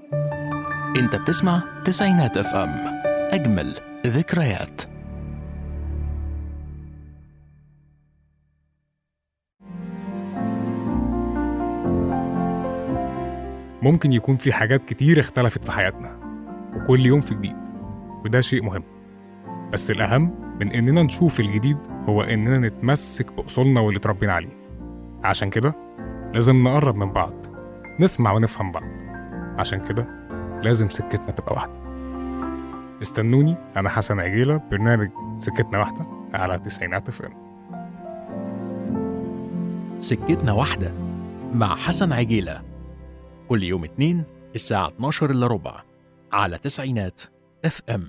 انت بتسمع تسعينات اف ام اجمل ذكريات ممكن يكون في حاجات كتير اختلفت في حياتنا وكل يوم في جديد وده شيء مهم بس الأهم من إننا نشوف الجديد هو إننا نتمسك بأصولنا واللي اتربينا عليه عشان كده لازم نقرب من بعض نسمع ونفهم بعض عشان كده لازم سكتنا تبقى واحدة استنوني أنا حسن عجيلة برنامج سكتنا واحدة على تسعينات اف ام سكتنا واحدة مع حسن عجيلة كل يوم اتنين الساعة 12 إلا ربع على تسعينات اف ام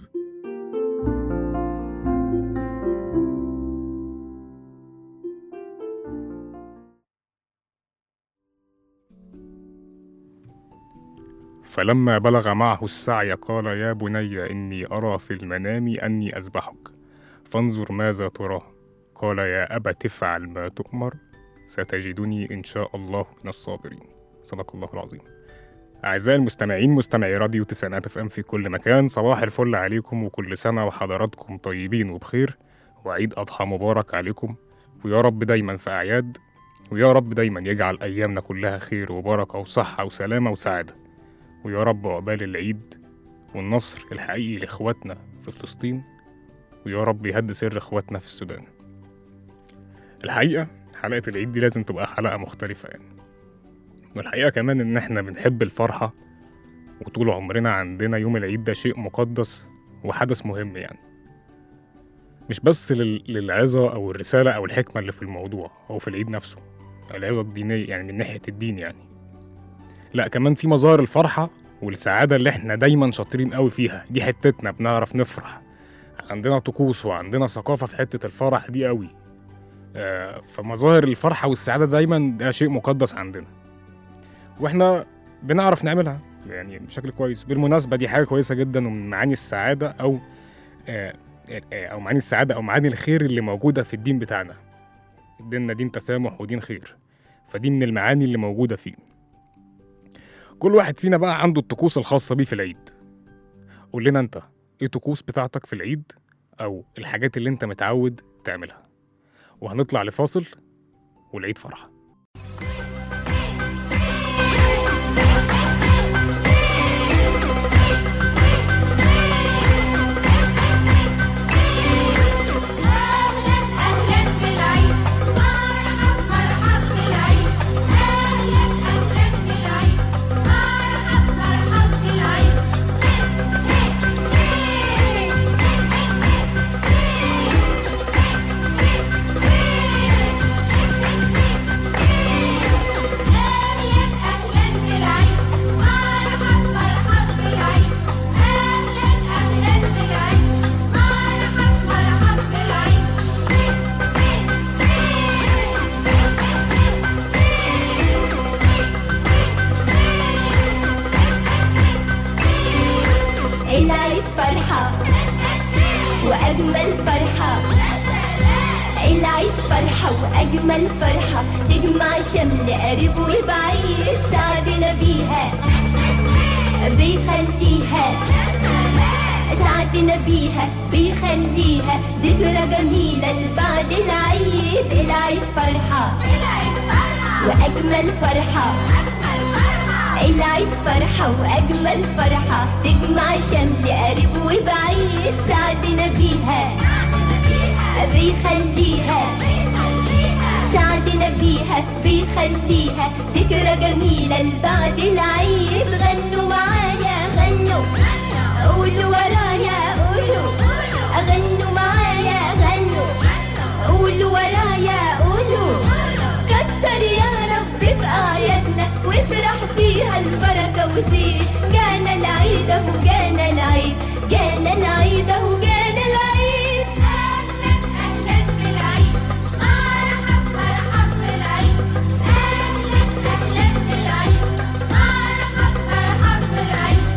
فلما بلغ معه السعي قال يا بني إني أرى في المنام أني أذبحك فانظر ماذا تراه قال يا أبت افعل ما تؤمر ستجدني إن شاء الله من الصابرين صدق الله العظيم أعزائي المستمعين مستمعي راديو تسعينات اف ام في كل مكان صباح الفل عليكم وكل سنة وحضراتكم طيبين وبخير وعيد أضحى مبارك عليكم ويا رب دايما في أعياد ويا رب دايما يجعل أيامنا كلها خير وبركة وصحة وسلامة وسعادة ويا رب عقبال العيد والنصر الحقيقي لإخواتنا في فلسطين ويا رب يهد سر إخواتنا في السودان الحقيقة حلقة العيد دي لازم تبقى حلقة مختلفة يعني والحقيقة كمان إن إحنا بنحب الفرحة وطول عمرنا عندنا يوم العيد ده شيء مقدس وحدث مهم يعني مش بس لل- للعظة أو الرسالة أو الحكمة اللي في الموضوع أو في العيد نفسه العظة الدينية يعني من ناحية الدين يعني لا كمان في مظاهر الفرحة والسعادة اللي احنا دايما شاطرين قوي فيها دي حتتنا بنعرف نفرح عندنا طقوس وعندنا ثقافة في حتة الفرح دي قوي آه فمظاهر الفرحة والسعادة دايما ده شيء مقدس عندنا واحنا بنعرف نعملها يعني بشكل كويس بالمناسبة دي حاجة كويسة جدا ومن معاني السعادة أو آه آه، أو معاني السعادة أو معاني الخير اللي موجودة في الدين بتاعنا ديننا دين تسامح ودين خير فدي من المعاني اللي موجودة فيه كل واحد فينا بقى عنده الطقوس الخاصة بيه في العيد قول لنا انت ايه الطقوس بتاعتك في العيد او الحاجات اللي انت متعود تعملها وهنطلع لفاصل والعيد فرحة أهلا في العيد مرحب مرحب في العيد أهلا أهلا في العيد مرحب مرحب في العيد أهلا أهلا في العيد مرحب مرحب في العيد أهلا أهلا في العيد مرحب مرحب في العيد العيد فرحة وأجمل فرحة العيد فرحة وأجمل فرحة تجمع شمل قريب وبعيد سعدنا بيها بيخليها سعدنا بيها بيخليها ذكرى جميلة لبعد العيد العيد فرحة وأجمل فرحة العيد فرحة وأجمل فرحة تجمع شمل قريب وبعيد سعدنا بيها بيخليها سعدنا بيها بيخليها ذكرى جميلة لبعد العيد غنوا معايا غنوا قولوا ورايا قولوا غنوا معايا غنوا قولوا ورايا قولوا كتر يا رب في أعيادنا وافرح فيها البركة وزيد جانا العيد أهو جانا العيد جانا العيد أهو جانا العيد أهلا أهلا في العيد مرحب مرحب في العيد أهلا أهلا في العيد مرحب مرحب في العيد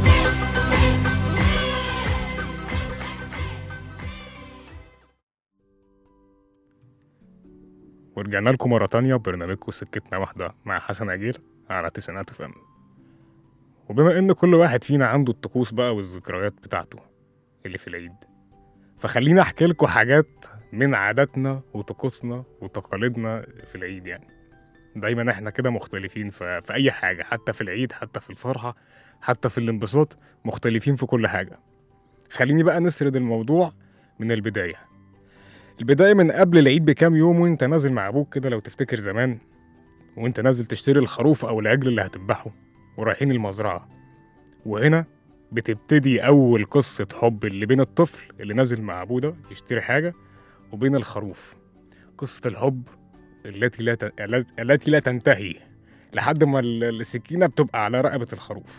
ورجعنا لكم مرة تانية ببرنامجكم سكتنا واحدة مع حسن عجيل على تسعينات اف ام وبما إن كل واحد فينا عنده الطقوس بقى والذكريات بتاعته اللي في العيد فخليني أحكي لكم حاجات من عاداتنا وطقوسنا وتقاليدنا في العيد يعني دايما احنا كده مختلفين في, في أي حاجة حتى في العيد حتى في الفرحة حتى في الانبساط مختلفين في كل حاجة خليني بقى نسرد الموضوع من البداية البداية من قبل العيد بكام يوم وانت نازل مع ابوك كده لو تفتكر زمان وانت نازل تشتري الخروف او العجل اللي هتذبحه ورايحين المزرعة وهنا بتبتدي أول قصة حب اللي بين الطفل اللي نازل مع أبوه ده يشتري حاجة وبين الخروف قصة الحب التي لا ت... التي لا تنتهي لحد ما ال- السكينة بتبقى على رقبة الخروف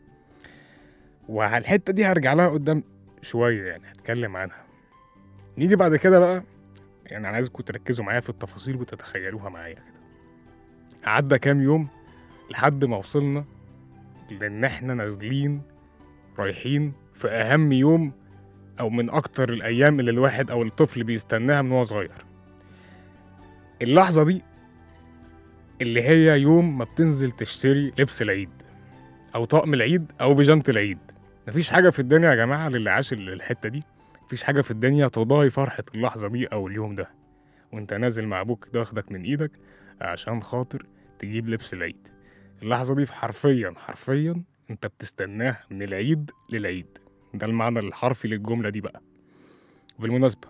وعلى الحتة دي هرجع لها قدام شوية يعني هتكلم عنها نيجي بعد كده بقى يعني أنا عايزكم تركزوا معايا في التفاصيل وتتخيلوها معايا كده عدى كام يوم لحد ما وصلنا لان احنا نازلين رايحين في اهم يوم او من اكتر الايام اللي الواحد او الطفل بيستناها من هو صغير اللحظه دي اللي هي يوم ما بتنزل تشتري لبس العيد او طقم العيد او بيجامه العيد مفيش حاجه في الدنيا يا جماعه للي عاش الحته دي مفيش حاجه في الدنيا تضاهي فرحه اللحظه دي او اليوم ده وانت نازل مع ابوك ده واخدك من ايدك عشان خاطر تجيب لبس العيد اللحظة دي حرفيا حرفيا انت بتستناها من العيد للعيد ده المعنى الحرفي للجملة دي بقى بالمناسبة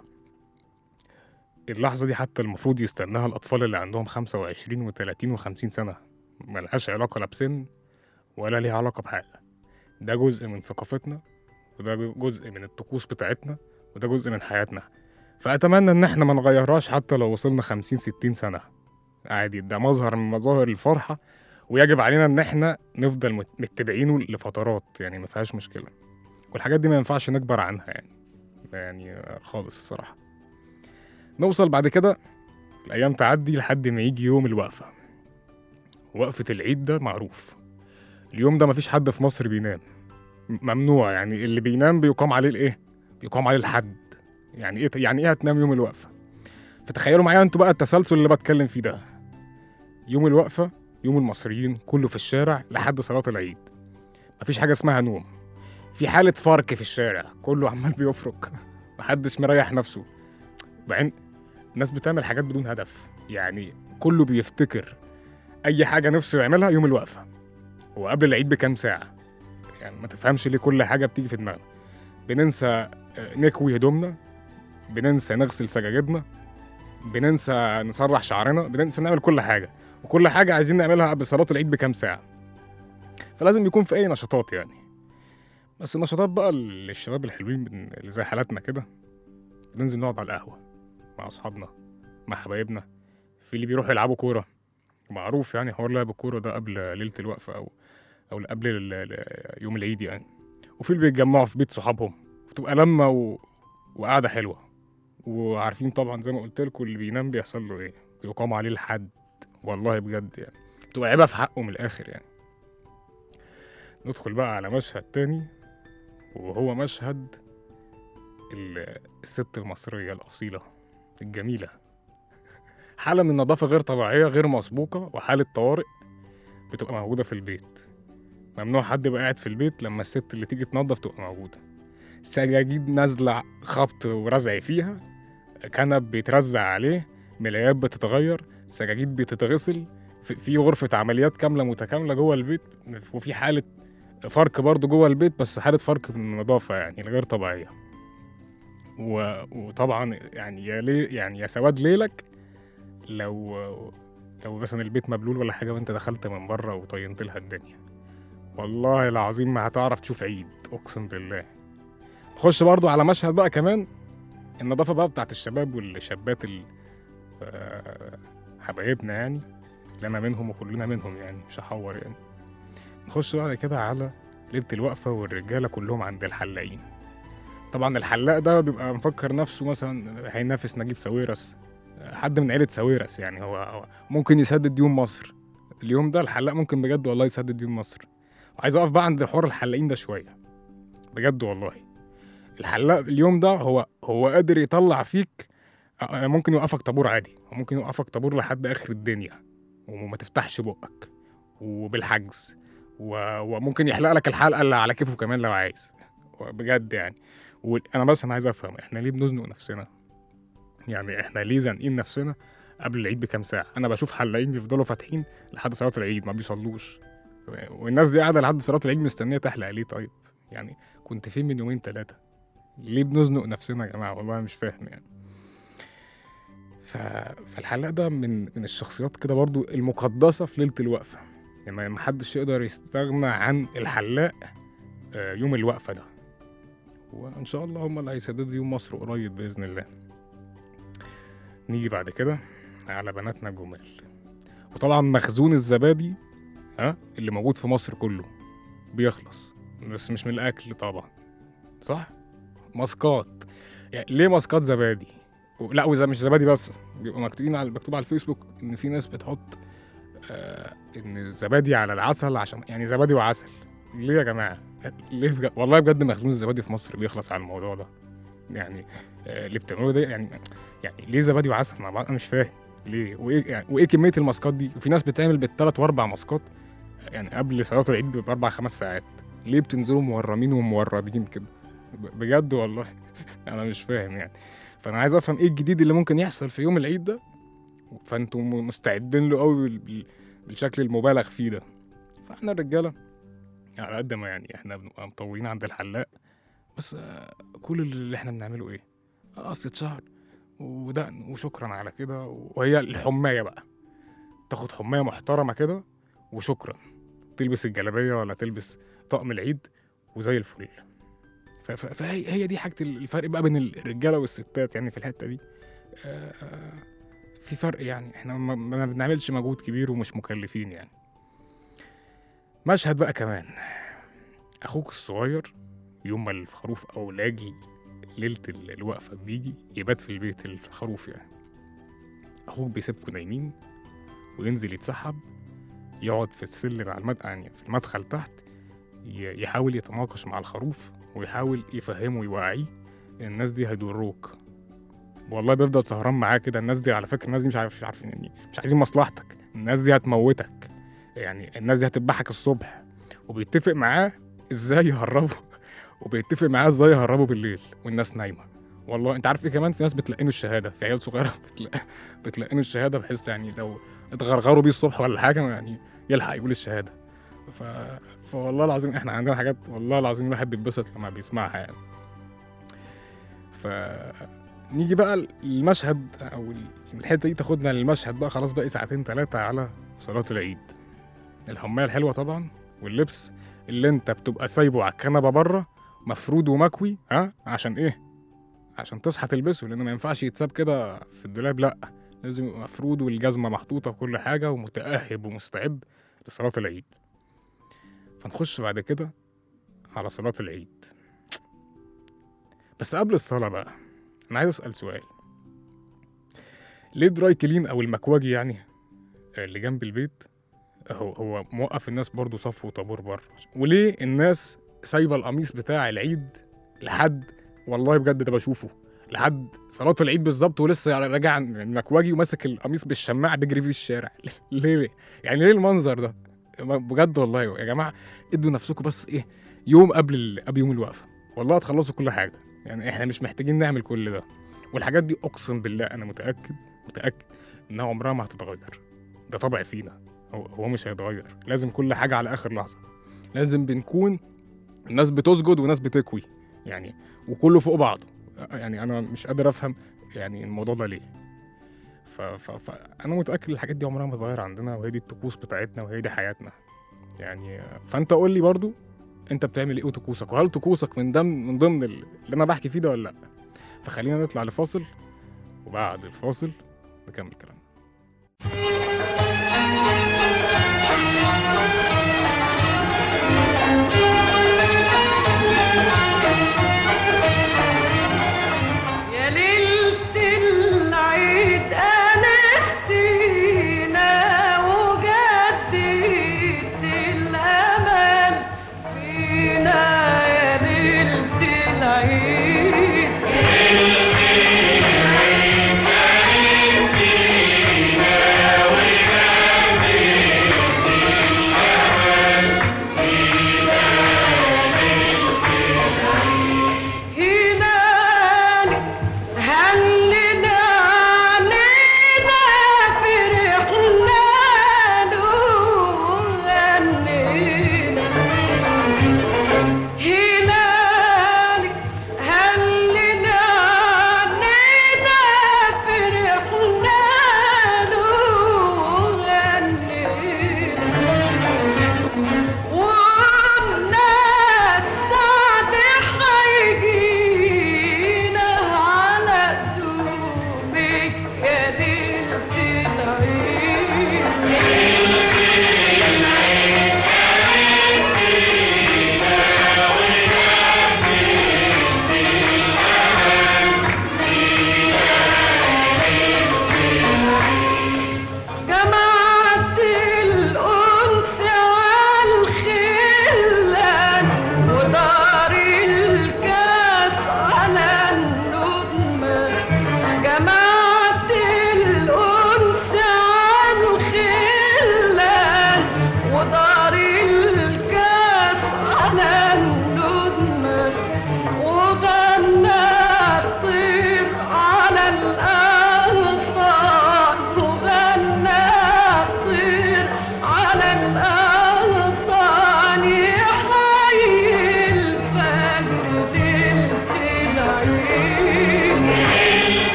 اللحظة دي حتى المفروض يستناها الأطفال اللي عندهم 25 و30 و50 سنة ملهاش علاقة لا بسن ولا ليها علاقة بحاجة ده جزء من ثقافتنا وده جزء من الطقوس بتاعتنا وده جزء من حياتنا فأتمنى إن احنا ما نغيرهاش حتى لو وصلنا 50 60 سنة عادي ده مظهر من مظاهر الفرحة ويجب علينا ان احنا نفضل مت- متبعينه لفترات يعني ما فيهاش مشكله والحاجات دي ما ينفعش نكبر عنها يعني يعني آه، خالص الصراحه نوصل بعد كده الايام تعدي لحد ما يجي يوم الوقفه وقفه العيد ده معروف اليوم ده مفيش حد في مصر بينام م- ممنوع يعني اللي بينام بيقام عليه الايه بيقام عليه الحد يعني ايه يعني ايه هتنام يوم الوقفه فتخيلوا معايا انتوا بقى التسلسل اللي بتكلم فيه ده يوم الوقفه يوم المصريين كله في الشارع لحد صلاة العيد مفيش حاجة اسمها نوم في حالة فرك في الشارع كله عمال بيفرك محدش مريح نفسه وبعدين الناس بتعمل حاجات بدون هدف يعني كله بيفتكر أي حاجة نفسه يعملها يوم الوقفة وقبل العيد بكام ساعة يعني ما تفهمش ليه كل حاجة بتيجي في دماغنا بننسى آه، نكوي هدومنا بننسى نغسل سجاجدنا بننسى نسرح شعرنا بننسى نعمل كل حاجة وكل حاجة عايزين نعملها قبل صلاة العيد بكام ساعة فلازم يكون في أي نشاطات يعني بس النشاطات بقى للشباب الحلوين بن- اللي زي حالاتنا كده بننزل نقعد على القهوة مع أصحابنا مع حبايبنا في اللي بيروحوا يلعبوا كورة معروف يعني حوار لعب الكورة ده قبل ليلة الوقفة أو أو قبل ال- ال- يوم العيد يعني وفي اللي بيتجمعوا في بيت صحابهم وتبقى لمة و... وقعدة حلوة وعارفين طبعا زي ما قلت لكم اللي بينام بيحصل له ايه بيقام عليه الحد والله بجد يعني بتبقى عيبة في حقه من الآخر يعني ندخل بقى على مشهد تاني وهو مشهد ال- الست المصرية الأصيلة الجميلة حالة من النظافة غير طبيعية غير مسبوقة وحالة طوارئ بتبقى موجودة في البيت ممنوع حد يبقى قاعد في البيت لما الست اللي تيجي تنظف تبقى موجودة سجاجيد نازلة خبط ورزع فيها كنب بيترزع عليه ملايات بتتغير سجاجيد بتتغسل في- في غرفة عمليات كاملة متكاملة جوه البيت وفي حالة فرق برضه جوه البيت بس حالة فرق من النظافة يعني الغير طبيعية و... وطبعا يعني يا لي يعني يا سواد ليلك لو لو مثلا البيت مبلول ولا حاجة وانت دخلت من بره وطينت لها الدنيا والله العظيم ما هتعرف تشوف عيد اقسم بالله تخش برضو على مشهد بقى كمان النظافة بقى بتاعت الشباب والشابات ال... آه، حبايبنا يعني اللي انا منهم وكلنا منهم يعني مش هحور يعني نخش بعد كده على ليلة الوقفة والرجالة كلهم عند الحلاقين طبعا الحلاق ده بيبقى مفكر نفسه مثلا هينافس نجيب ساويرس حد من عيلة ساويرس يعني هو, هو ممكن يسدد ديون مصر اليوم ده الحلاق ممكن بجد والله يسدد ديون مصر وعايز اقف بقى عند حوار الحلاقين ده شوية بجد والله الحلاق اليوم ده هو هو قادر يطلع فيك آه، ممكن يوقفك طابور عادي وممكن يوقفك طابور لحد اخر الدنيا وما تفتحش بقك وبالحجز و... وممكن يحلق لك الحلقه اللي على كيفه كمان لو عايز بجد يعني وانا بس انا عايز افهم احنا ليه بنزنق نفسنا يعني احنا ليه زانقين نفسنا قبل العيد بكام ساعه انا بشوف حلاقين بيفضلوا فاتحين لحد صلاه العيد ما بيصلوش والناس دي قاعده لحد صلاه العيد مستنيه تحلق ليه طيب يعني كنت فين من يومين ثلاثه ليه بنزنق نفسنا يا جماعه والله أنا مش فاهم يعني ف... فالحلاق ده من من الشخصيات كده برضو المقدسه في ليله الوقفه يعني ما حدش يقدر يستغنى عن الحلاق آه، يوم الوقفه ده وان شاء الله هم اللي هيسددوا يوم مصر قريب باذن الله نيجي بعد كده على بناتنا الجمال وطبعا مخزون الزبادي ها اللي موجود في مصر كله بيخلص بس مش من الاكل طبعا صح ماسكات يعني ليه ماسكات زبادي و- لا وإذا مش زبادي بس بيبقوا مكتوبين على مكتوب على الفيسبوك ان في ناس بتحط آه ان الزبادي على العسل عشان يعني زبادي وعسل ليه يا جماعه ليه بجد والله بجد مخزون الزبادي في مصر بيخلص على الموضوع ده يعني آه اللي بتعملوه ده يعني يعني ليه زبادي وعسل مع بعض انا مش فاهم ليه وايه يعني وايه كميه الماسكات دي وفي ناس بتعمل بالثلاث واربع ماسكات يعني قبل صلاه العيد باربع خمس ساعات ليه بتنزلوا مورمين وموردين كده ب- بجد والله انا مش فاهم يعني فانا عايز افهم ايه الجديد اللي ممكن يحصل في يوم العيد ده فانتم م- مستعدين له قوي بال- بال- بالشكل المبالغ فيه ده فاحنا الرجاله على قد ما يعني احنا بنبقى مطولين عند الحلاق بس آه، كل اللي احنا بنعمله ايه قصة شعر ودقن وشكرا على كده وهي الحمايه بقى تاخد حمايه محترمه كده وشكرا تلبس الجلابيه ولا تلبس طقم العيد وزي الفل ف- ف- فهي هي دي حاجه الفرق بقى بين الرجاله والستات يعني في الحته دي آه، آه، في فرق يعني احنا ما- ما بنعملش مجهود كبير ومش مكلفين يعني مشهد بقى كمان اخوك الصغير يوم ما الخروف او العجل ليله ال- الوقفه بيجي يبات في البيت الخروف يعني اخوك بيسيبكوا نايمين وينزل يتسحب يقعد في السلم على المد... يعني في المدخل تحت ي- يحاول يتناقش مع الخروف ويحاول يفهمه ويوعيه إن الناس دي هيضروك والله بيفضل سهران معاه كده الناس دي على فكره الناس دي مش عارف مش عارفين يعني مش عايزين مصلحتك الناس دي هتموتك يعني الناس دي هتذبحك الصبح وبيتفق معاه ازاي يهربوا وبيتفق معاه ازاي يهربوا بالليل والناس نايمه والله انت عارف ايه كمان في ناس بتلقنوا الشهاده في عيال صغيره بتلق... بتلقنوا الشهاده بحيث يعني لو اتغرغروا بيه الصبح ولا حاجه يعني يلحق يقول الشهاده ف... فوالله العظيم احنا عندنا حاجات والله العظيم الواحد بيتبسط لما بيسمعها يعني ف نيجي بقى المشهد او الحته دي تاخدنا للمشهد بقى خلاص باقي ساعتين ثلاثه على صلاه العيد الحمايه الحلوه طبعا واللبس اللي انت بتبقى سايبه على الكنبه بره مفرود ومكوي ها عشان ايه عشان تصحى تلبسه لانه ما ينفعش يتساب كده في الدولاب لا لازم يبقى مفرود والجزمه محطوطه وكل حاجه ومتاهب ومستعد لصلاه العيد فنخش بعد كده على صلاه العيد بس قبل الصلاه بقى انا عايز اسال سؤال ليه دراي كلين او المكواجي يعني اللي جنب البيت هو هو موقف الناس برضو صف وطابور بره وليه الناس سايبه القميص بتاع العيد لحد والله بجد ده بشوفه لحد صلاة العيد بالظبط ولسه راجع من المكواجي وماسك القميص بالشماعة بيجري فيه الشارع ليه ليه؟ يعني ليه المنظر ده؟ بجد والله يا جماعة ادوا نفسكم بس ايه يوم قبل ال... قبل يوم الوقفة والله هتخلصوا كل حاجة يعني احنا مش محتاجين نعمل كل ده والحاجات دي اقسم بالله انا متأكد متأكد انها عمرها ما هتتغير ده طبع فينا هو, هو مش هيتغير لازم كل حاجة على آخر لحظة لازم بنكون الناس بتسجد وناس بتكوي يعني وكله فوق بعضه يعني أنا مش قادر أفهم يعني الموضوع ده ليه ف... ف... فأنا متأكد الحاجات دي عمرها ما تتغير عندنا وهي دي الطقوس بتاعتنا وهي دي حياتنا يعني فأنت قول لي برضو أنت بتعمل إيه وطقوسك وهل طقوسك من ضمن من ضمن اللي أنا بحكي فيه ده ولا لأ فخلينا نطلع لفاصل وبعد الفاصل نكمل كلامنا يا ليلة العيد أنستينا وجددت الأمل فينا يا ليلة العيد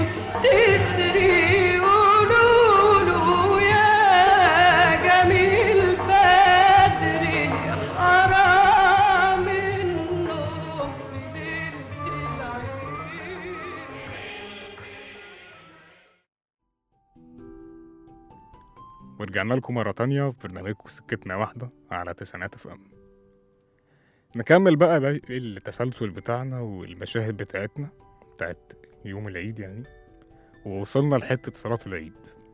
تسري قولوا يا جميل بدري حرام النوم في ليلة العيد ورجعنا لكم مرة تانية في برنامجكم سكتنا واحدة على تسعينات اف ام نكمل بقى باقي التسلسل بتاعنا والمشاهد بتاعتنا بتاعت يوم العيد يعني ووصلنا لحتة صلاة العيد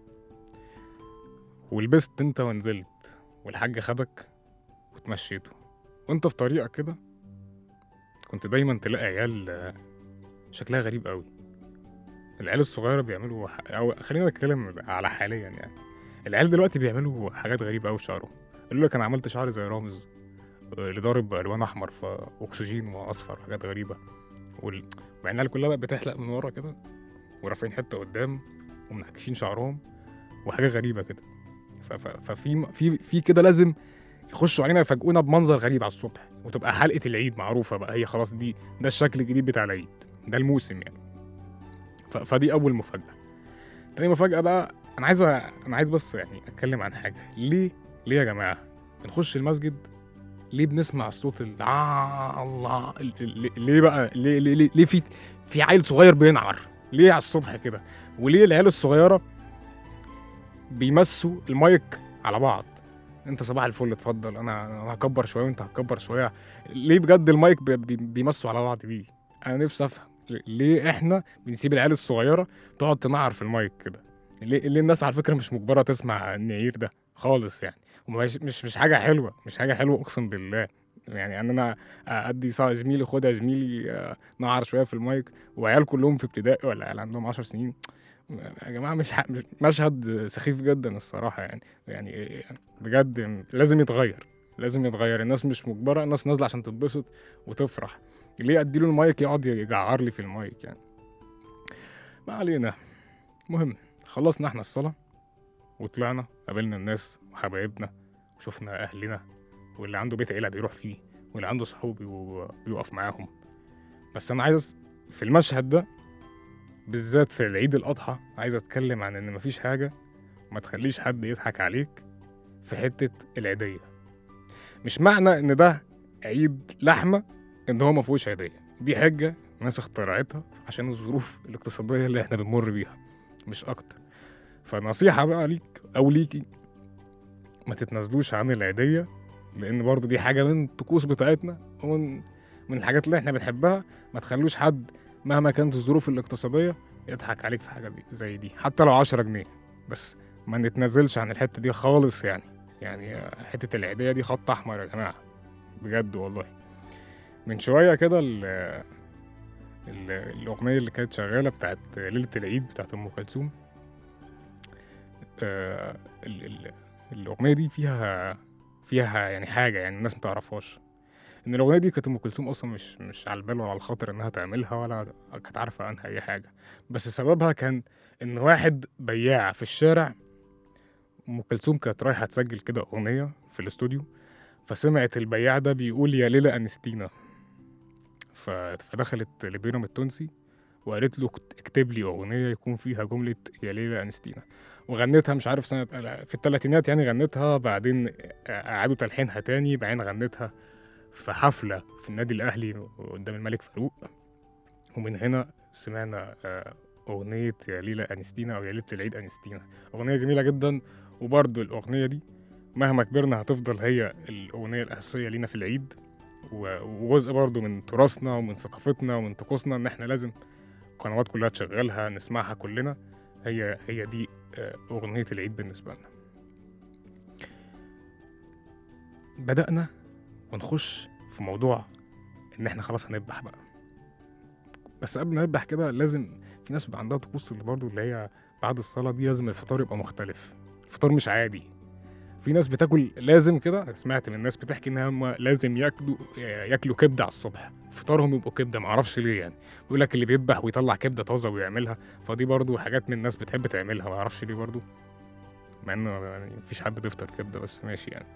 ولبست انت ونزلت والحاج خدك وتمشيته وانت في طريقك كده كنت دايما تلاقي عيال آه، شكلها غريب قوي العيال الصغيرة بيعملوا ح... أو خلينا نتكلم على حاليا يعني العيال دلوقتي بيعملوا حاجات غريبة أوي في شعرهم يقول لك أنا عملت شعري زي رامز آه، اللي ضارب بألوان أحمر فأكسجين وأصفر وحاجات غريبة وال... مع العيال كلها بقت بتحلق من ورا كده ورافعين حتة قدام ومنعكشين شعرهم وحاجة غريبة كده ف... ف... ففي في في كده لازم يخشوا علينا يفاجئونا بمنظر غريب على الصبح وتبقى حلقة العيد معروفة بقى هي خلاص دي ده الشكل الجديد بتاع العيد ده الموسم يعني ف... فدي أول مفاجأة تاني مفاجأة بقى أنا عايز أ- أنا عايز بس يعني أتكلم عن حاجة ليه ليه يا جماعة بنخش المسجد ليه بنسمع الصوت ال آه الله ال- ال- ليه بقى ليه ليه ليه, ليه في في عيل صغير بينعر ليه على الصبح كده وليه العيال الصغيرة بيمسوا المايك على بعض انت صباح الفل اتفضل انا انا هكبر شويه وانت هتكبر شويه ليه بجد المايك بي- بي- بيمسوا على بعض بيه انا نفسي افهم ليه احنا بنسيب العيال الصغيره تقعد تنعر في المايك كده ليه, ليه الناس على فكره مش مجبره تسمع النعير ده خالص يعني ومش مش مش حاجه حلوه مش حاجه حلوه اقسم بالله يعني ان انا ادي صا زميلي خد يا زميلي آه، نعر شويه في المايك وعيال كلهم في ابتدائي ولا عيال عندهم 10 سنين يا جماعه مش ح- مش- مشهد سخيف جدا الصراحه يعني يعني بجد لازم يتغير لازم يتغير الناس مش مجبره الناس نازله عشان تتبسط وتفرح ليه اديله المايك يقعد يجعر لي في المايك يعني ما علينا المهم خلصنا احنا الصلاه وطلعنا قابلنا الناس وحبايبنا وشفنا اهلنا واللي عنده بيت عيله بيروح فيه واللي عنده صحابه بيو- بيقف معاهم بس انا عايز في المشهد ده بالذات في العيد الاضحى عايز اتكلم عن ان مفيش حاجه ما تخليش حد يضحك عليك في حته العيديه مش معنى ان ده عيد لحمه ان هو ما فيهوش عيديه دي حجه ناس اخترعتها عشان الظروف الاقتصاديه اللي احنا بنمر بيها مش اكتر فنصيحه بقى ليك او ليكي ما تتنازلوش عن العيديه لان برضو دي حاجه من الطقوس بتاعتنا ومن من الحاجات اللي احنا بنحبها ما تخلوش حد مهما كانت الظروف الاقتصاديه يضحك عليك في حاجه دي زي دي حتى لو 10 جنيه بس ما نتنازلش عن الحته دي خالص يعني يعني حته العيديه دي خط احمر يا جماعه بجد والله من شويه كده ال- ال- الاغنيه اللي كانت شغاله بتاعت ليله العيد بتاعت ام كلثوم آه، ال- ال- الاغنيه دي فيها فيها يعني حاجه يعني الناس ما تعرفهاش ان الاغنيه دي كانت ام كلثوم اصلا مش مش على البال ولا على الخاطر انها تعملها ولا كانت عارفه عنها اي حاجه بس سببها كان ان واحد بياع في الشارع ام كلثوم كانت رايحه تسجل كده اغنيه في الاستوديو فسمعت البياع ده بيقول يا ليلى انستينا ف- فدخلت لبيرام التونسي وقالت له كت- اكتب لي اغنيه يكون فيها جمله يا ليلى انستينا وغنتها مش عارف سنه في الثلاثينات يعني غنتها بعدين اعادوا تلحينها تاني بعدين غنتها في حفله في النادي الاهلي قدام الملك فاروق ومن هنا سمعنا آه، أغنية يا ليلى أنستينا أو يا ليلة العيد أنستينا أغنية جميلة جدا وبرضه الأغنية دي مهما كبرنا هتفضل هي الأغنية الأساسية لينا في العيد و- وجزء برضه من تراثنا ومن ثقافتنا ومن طقوسنا إن إحنا لازم القنوات كلها تشغلها نسمعها كلنا هي هي دي آه، أغنية العيد بالنسبة لنا بدأنا ونخش في موضوع إن إحنا خلاص هنذبح بقى بس قبل ما نذبح كده لازم في ناس بيبقى عندها طقوس اللي برضه اللي هي بعد الصلاة دي لازم الفطار يبقى مختلف الفطار مش عادي في ناس بتاكل لازم كده سمعت من الناس بتحكي ان هم لازم ياكلوا ياكلوا كبده على الصبح فطارهم يبقوا كبده معرفش ليه يعني بيقول لك اللي بيذبح ويطلع كبده طازه ويعملها فدي برضو حاجات من الناس بتحب تعملها معرفش ليه برضو مع انه يعني مفيش حد بيفطر كبده بس ماشي يعني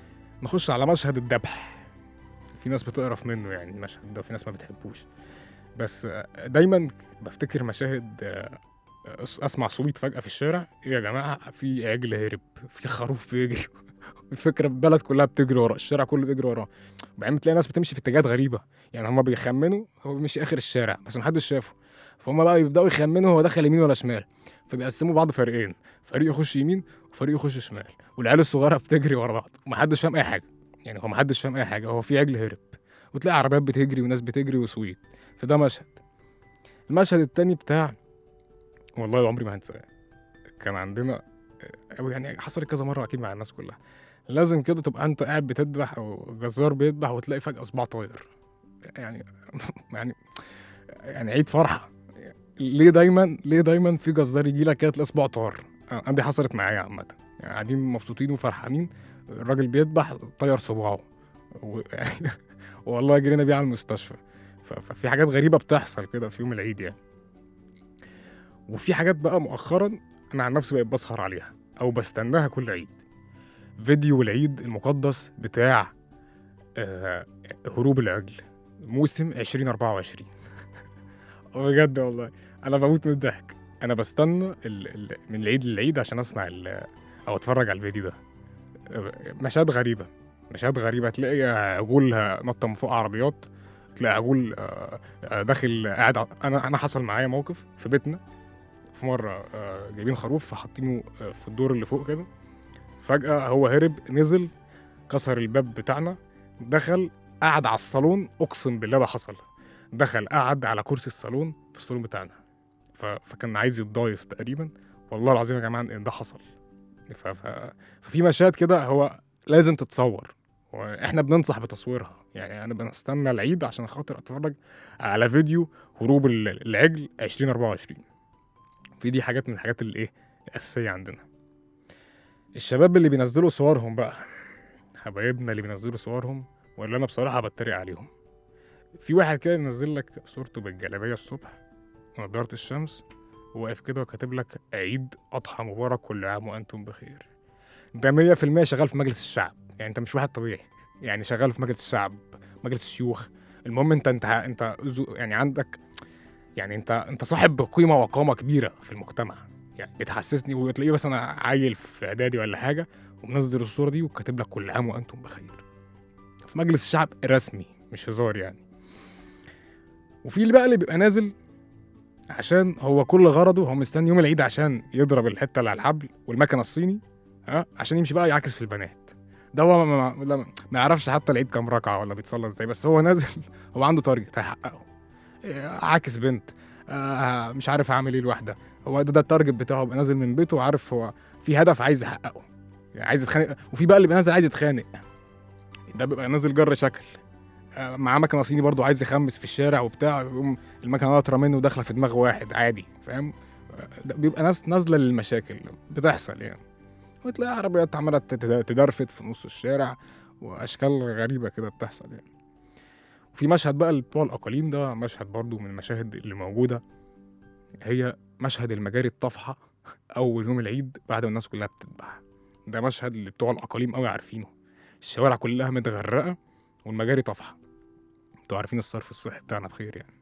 نخش على مشهد الذبح في ناس بتقرف منه يعني المشهد ده وفي ناس ما بتحبوش بس آه، دايما بفتكر مشاهد آه، أس- اسمع صويت فجاه في الشارع إيه يا جماعه في عجل هرب في خروف بيجري الفكره البلد كلها بتجري وراه الشارع كله بيجري وراه وبعدين تلاقي ناس بتمشي في اتجاهات غريبه يعني هما بيخمنوا هو مشي اخر الشارع بس محدش شافه فهم بقى بيبداوا يخمنوا هو دخل يمين ولا شمال فبيقسموا بعض فريقين فريق يخش يمين وفريق يخش شمال والعيال الصغيره بتجري ورا بعض ومحدش فاهم اي حاجه يعني هو محدش فاهم اي حاجه هو في عجل هرب وتلاقي عربيات بتجري وناس بتجري وسويت فده مشهد المشهد التاني بتاع والله عمري ما هنساه كان عندنا أو يعني حصلت كذا مره اكيد مع الناس كلها لازم كده تبقى انت قاعد بتذبح او جزار بيذبح وتلاقي فجاه صباع طاير يعني يعني يعني عيد فرحه ليه دايما ليه دايما في جزار يجي لك كده تلاقي صباع طار آه، دي حصلت معايا عامه يعني قاعدين مبسوطين وفرحانين الراجل بيذبح طير صباعه و... والله جرينا بيه على المستشفى ف- ففي حاجات غريبه بتحصل كده في يوم العيد يعني وفي حاجات بقى مؤخرا انا عن نفسي بقيت بسهر عليها او بستناها كل عيد فيديو العيد المقدس بتاع آه هروب العجل موسم 2024 بجد والله انا بموت من الضحك انا بستنى ال ال من العيد للعيد عشان اسمع ال- او اتفرج على الفيديو ده آه، مشاهد غريبه مشاهد غريبه تلاقي عجول نطه من فوق عربيات تلاقي عجول آه، آه، داخل قاعد ع- انا انا حصل معايا موقف في بيتنا في مره آه، جايبين خروف فحاطينه آه، في الدور اللي فوق كده فجاه هو هرب نزل كسر الباب بتاعنا دخل قعد على الصالون اقسم بالله ده حصل دخل قعد على كرسي الصالون في الصالون بتاعنا ف... فكان عايز يتضايف تقريبا والله العظيم يا جماعه ان ده حصل ف... ف... ففي مشاهد كده هو لازم تتصور واحنا بننصح بتصويرها يعني انا بنستنى العيد عشان خاطر اتفرج على فيديو هروب ال- العجل 2024 في دي حاجات من الحاجات اللي ايه الاساسيه عندنا الشباب اللي بينزلوا صورهم بقى حبايبنا اللي بينزلوا صورهم ولا انا بصراحه بتريق عليهم في واحد كده ينزل لك صورته بالجلابيه الصبح ونضاره الشمس وواقف كده وكاتب لك عيد اضحى مبارك كل عام وانتم بخير ده 100% شغال في مجلس الشعب يعني انت مش واحد طبيعي يعني شغال في مجلس الشعب مجلس الشيوخ المهم انت انت انت زو- يعني عندك يعني انت انت صاحب قيمه وقامه كبيره في المجتمع يعني بتحسسني وتلاقيه مثلا عيل في اعدادي ولا حاجه ومنزل الصوره دي وكاتب لك كل عام وانتم بخير في مجلس الشعب رسمي مش هزار يعني وفي اللي بقى اللي بيبقى نازل عشان هو كل غرضه هو مستني يوم العيد عشان يضرب الحته اللي على الحبل والمكنه الصيني ها عشان يمشي بقى يعاكس في البنات ده هو ما, ما, ما, ما يعرفش حتى العيد كام ركعه ولا بيتصلى ازاي بس هو نازل هو عنده تارجت هيحققه إيه، عاكس بنت آه مش عارف اعمل ايه لوحده هو ده, ده التارجت بتاعه يبقى نازل من بيته وعارف هو في هدف عايز يحققه يعني عايز يتخانق وفي بقى اللي بينزل عايز يتخانق ده بيبقى نازل جر شكل آه، معاه مكنه صيني برضه عايز يخمس في الشارع وبتاع يقوم المكنه ناطره منه وداخله في دماغ واحد عادي فاهم آه، ده بيبقى ناس نازله للمشاكل بتحصل يعني وتلاقي عربيات عماله تت- تدرفت في نص الشارع واشكال غريبه كده بتحصل يعني وفي مشهد بقى اللي بتوع الاقاليم ده مشهد برضه من المشاهد اللي موجوده هي مشهد المجاري الطافحه اول يوم العيد بعد ما الناس كلها بتذبح ده مشهد اللي بتوع الاقاليم قوي عارفينه الشوارع كلها متغرقه والمجاري طافحه انتوا عارفين الصرف الصحي بتاعنا بخير يعني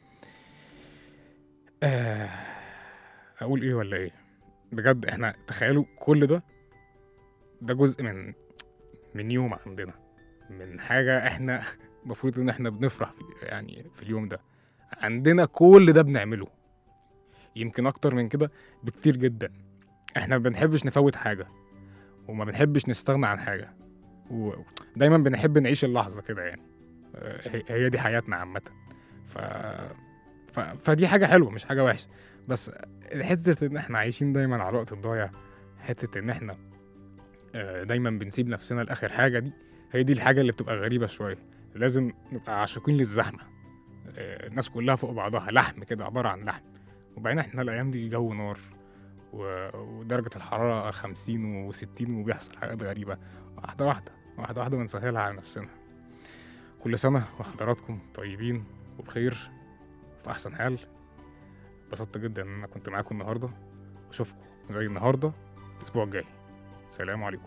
آه اقول ايه ولا ايه بجد احنا تخيلوا كل ده ده جزء من من يوم عندنا من حاجه احنا المفروض ان احنا بنفرح في يعني في اليوم ده عندنا كل ده بنعمله يمكن اكتر من كده بكتير جدا احنا ما بنحبش نفوت حاجه وما بنحبش نستغنى عن حاجه ودايما بنحب نعيش اللحظه كده يعني آه، هي- هي دي حياتنا عامه ف... ف... فدي حاجه حلوه مش حاجه وحشه بس حته ان احنا عايشين دايما على الوقت الضايع حته ان احنا آه، دايما بنسيب نفسنا لاخر حاجه دي هي دي الحاجه اللي بتبقى غريبه شويه لازم نبقى عاشقين للزحمه آه، الناس كلها فوق بعضها لحم كده عباره عن لحم وبعدين احنا الايام دي جو نار و... ودرجه الحراره 50 و60 وبيحصل حاجات غريبه واحده واحده واحده واحده بنسهلها على نفسنا كل سنه وحضراتكم طيبين وبخير في احسن حال اتبسطت جدا ان انا كنت معاكم النهارده واشوفكم زي النهارده الاسبوع الجاي سلام عليكم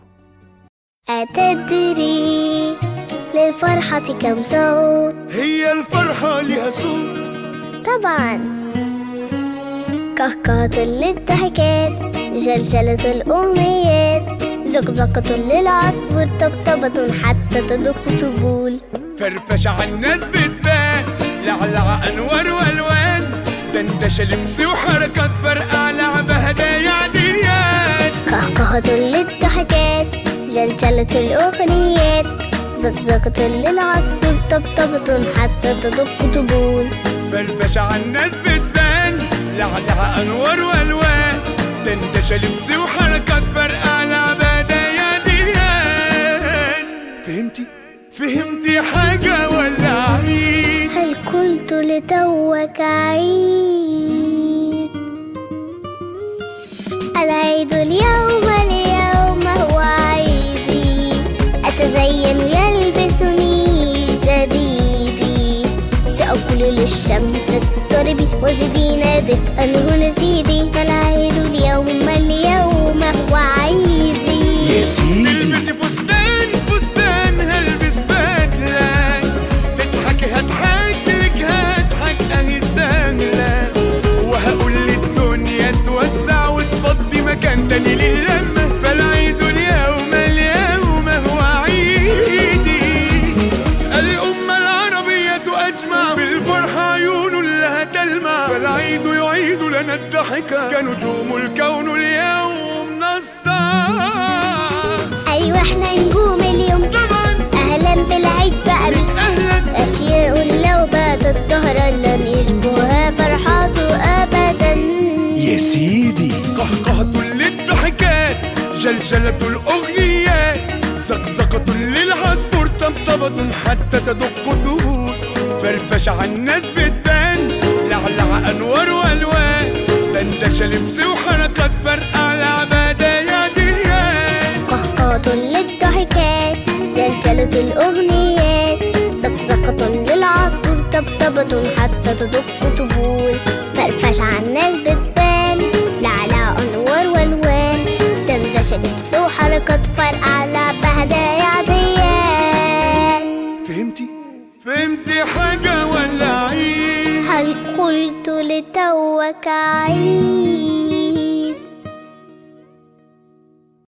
أتدري للفرحة كم صوت هي الفرحة لها صوت طبعا كهكهة للضحكات جلجلة الأمنيات زقزقة للعصفور طبطبة حتى تدق طبول فرفش على الناس بتبان لعلع انوار والوان دندشه لبس وحركات فرقع لعبه هدايا عاديات كهكهة للضحكات جلجلة الأغنيات زقزقة للعصفور طبطبة حتى تدق طبول فرفش على الناس بتبان لعلع انوار والوان دندشه لبس وحركات فرقع لعبه هدايا عاديات فهمتي فهمتي حاجه ولا عيد هل قلت لتوك عيد العيد اليوم اليوم هو عيدي أتزين يلبسني جديدي سأقول للشمس اضطربي وزدينا دفئا هنا زيدي العيد اليوم اليوم هو عيدي يا سيدي تلبسي فستان فستان هلبس بدلة تضحكي هضحك لك هضحك اهي سهلة وهقول للدنيا توسع وتفضي مكان تاني للمة فالعيد اليوم اليوم هو عيدي الأمة العربية أجمع بالفرحة عيون لها تلمع فالعيد يعيد لنا الضحكة كنجوم الكون اليوم نسطع أيوة احنا نجوم اليوم طبعا أهلا بالعيد بقى بي أهلا أشياء لو باتت ظهرا لن يشبهها فرحاته أبدا يا سيدي قهقهة للضحكات جلجلة الأغنيات زقزقة للعصفور طبطبة حتى تدق طهور فرفش على الناس بتبان لعلع أنوار وألوان دندشة لبس وحركات فرقع لعبادة يا ديان قهقهة للضحكات جلجلة الأغنيات زقزقة للعصفور طبطبة حتى تدق طبول فرفش على الناس بتبان لعلى أنوار والوان دندشة لبس وحركات فرقع على بهدايا عاديات فهمتي؟ فهمتي حاجة ولا عيد؟ هل قلت لتوك عيد